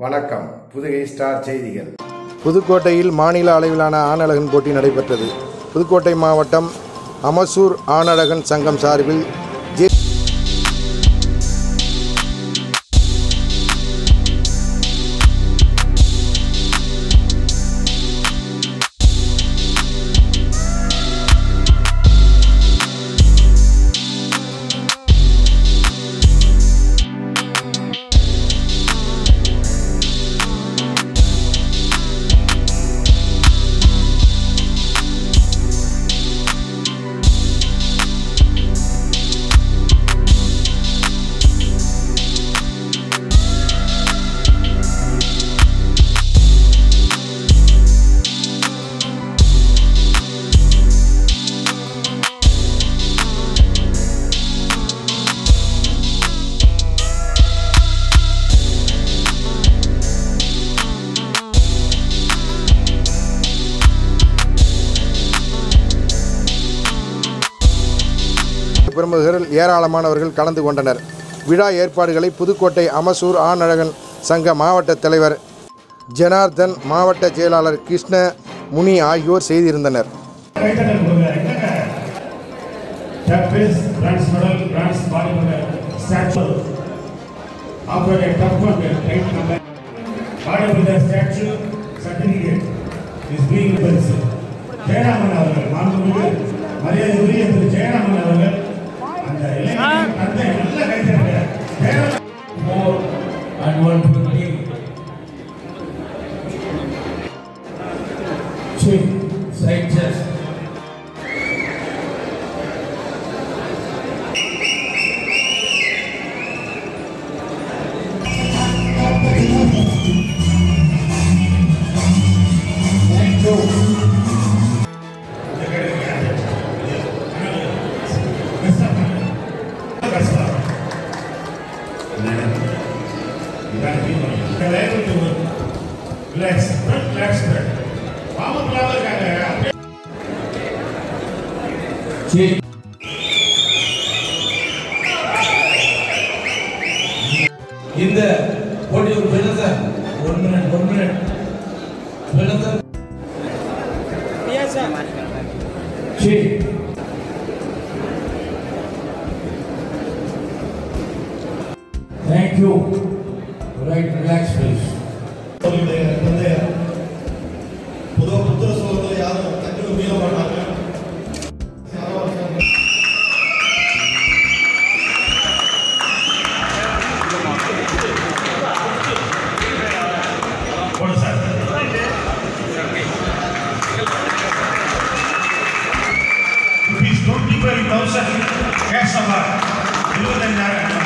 வணக்கம் புதுகை ஸ்டார் செய்திகள் புதுக்கோட்டையில் மாநில அளவிலான ஆணழகன் போட்டி நடைபெற்றது புதுக்கோட்டை மாவட்டம் அமசூர் ஆணழகன் சங்கம் சார்பில் ஜே பிரமுகர்கள் ஏராளமானவர்கள் கலந்து கொண்டனர் விழா ஏற்பாடுகளை புதுக்கோட்டை அமசூர் ஆணழகன் சங்க மாவட்ட தலைவர் ஜனார்தன் மாவட்ட செயலாளர் கிருஷ்ண முனி ஆகியோர் செய்திருந்தனர் கைத்தட்டல் கொடுங்க என்னங்க டப்பிஸ் bronze medal bronze body builder statue ஆப்ரேட் டப் work right number body builder statue certificate is being பென்ஸ் ஜெயராமன் அவர்கள் மாண்புமிகு மரியாதைக்குரிய திரு ஜெயராமன் அவர்கள் அந்த இளைஞரின் தந்தை நல்ல கைத்தட்டல் Jayaraman four and one twenty Swing, side chest. Relax, relax, relax. பாவங்களாக இருக்காங்க இந்த போட்டி ஒரு பிளந்தர் ஒன் மினிட் ஒன் மினிட் பிளந்தர் Thank you. Right, relax, please. அவர்களுடைய தந்தையார் பொதுவாக புத்திர சோதனை யாரும் டக்குனு மீள மாட்டாங்க போடு சார். Rupees 25,000 cash award. இருபத்தஞ்சாயிரம்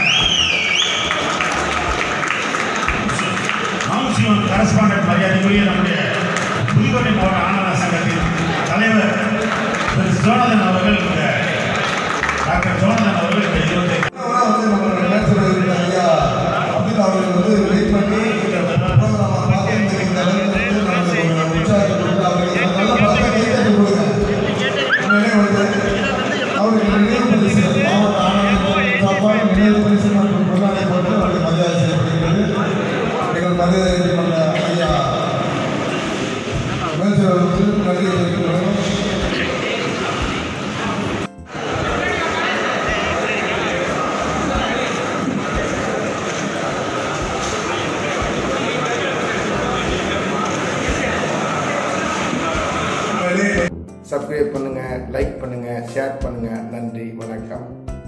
மாவுசிவன் கரஸ்பாண்டன்ட் மரியாதைக்குரிய நம்முடைய புதுக்கோட்டை மாவட்ட ஆனந்த சங்கத்தின் தலைவர் திரு ஜோனதன் அவர்கள் இந்த டாக்டர் ஜோனதன் அவர்கள் இந்த இருபத்தி ஆனா வந்து நம்மளோட நேச்சுரல் இருக்கிற ஐயா அப்துல் அவர்கள் வந்து வெயிட் பண்ணி program அ பார்த்து இந்த அளவுக்கு வந்து நமக்கு ஒரு உற்சாகத்தை கொடுத்து அவருக்கு நல்ல பலத்த கைத்தட்டி கொடுங்க. உண்மையிலே வந்து அவருக்கு நினைவு பரிசு மாவட்ட ஆணையர் சார்பாக நினைவு பரிசு மற்றும் பொருளாதார போட்டு அவருக்கு மரியாதை செய்யப்படுகிறது எங்கள் மரியாதை கொண்ட ஐயா மேல்சர் அவர்களுக்கு நன்றி தெரிவிக்கிறோம் சப்ஸ்கிரைப் பண்ணுங்கள் லைக் பண்ணுங்கள் ஷேர் பண்ணுங்கள் நன்றி வணக்கம்